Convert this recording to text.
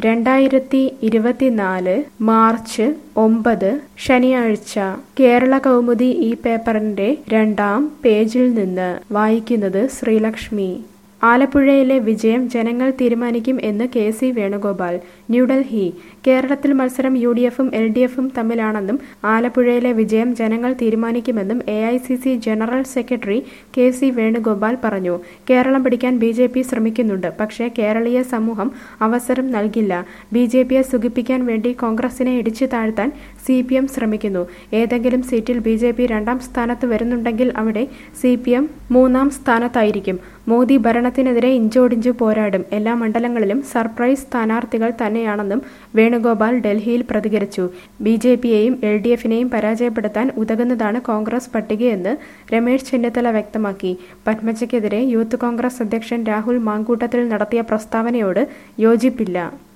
രണ്ടായിരത്തി ഇരുപത്തിനാല് മാർച്ച് ഒമ്പത് ശനിയാഴ്ച കേരള കൗമുദി ഈ പേപ്പറിന്റെ രണ്ടാം പേജിൽ നിന്ന് വായിക്കുന്നത് ശ്രീലക്ഷ്മി ആലപ്പുഴയിലെ വിജയം ജനങ്ങൾ തീരുമാനിക്കും എന്ന് കെ സി വേണുഗോപാൽ ന്യൂഡൽഹി കേരളത്തിൽ മത്സരം യു ഡി എഫും എൽ ഡി എഫും തമ്മിലാണെന്നും ആലപ്പുഴയിലെ വിജയം ജനങ്ങൾ തീരുമാനിക്കുമെന്നും A I C C general secretary K C Venugopal പറഞ്ഞു കേരളം പിടിക്കാൻ ബി ജെ പി ശ്രമിക്കുന്നുണ്ട് പക്ഷേ കേരളീയ സമൂഹം അവസരം നൽകില്ല ബി ജെ പിയെ സുഖിപ്പിക്കാൻ വേണ്ടി കോൺഗ്രസിനെ ഇടിച്ചു താഴ്ത്താൻ സി പി എം ശ്രമിക്കുന്നു ഏതെങ്കിലും സീറ്റിൽ ബി ജെ പി രണ്ടാം സ്ഥാനത്ത് വരുന്നുണ്ടെങ്കിൽ അവിടെ സി പി എം മൂന്നാം സ്ഥാനത്തായിരിക്കും മോദി ഭരണത്തിനെതിരെ ഇഞ്ചോടിഞ്ച് പോരാടും എല്ലാ മണ്ഡലങ്ങളിലും സർപ്രൈസ് സ്ഥാനാർത്ഥികൾ തന്നെയാണെന്നും വേണുഗോപാൽ ഡൽഹിയിൽ പ്രതികരിച്ചു ബി ജെ പിയെയും എൽ ഡി എഫിനെയും പരാജയപ്പെടുത്താൻ ഉതകുന്നതാണ് കോൺഗ്രസ് പട്ടികയെന്ന് രമേശ് ചെന്നിത്തല വ്യക്തമാക്കി പത്മജയ്ക്കെതിരെ യൂത്ത് കോൺഗ്രസ് അധ്യക്ഷൻ രാഹുൽ മാങ്കൂട്ടത്തിൽ നടത്തിയ പ്രസ്താവനയോട് യോജിപ്പില്ല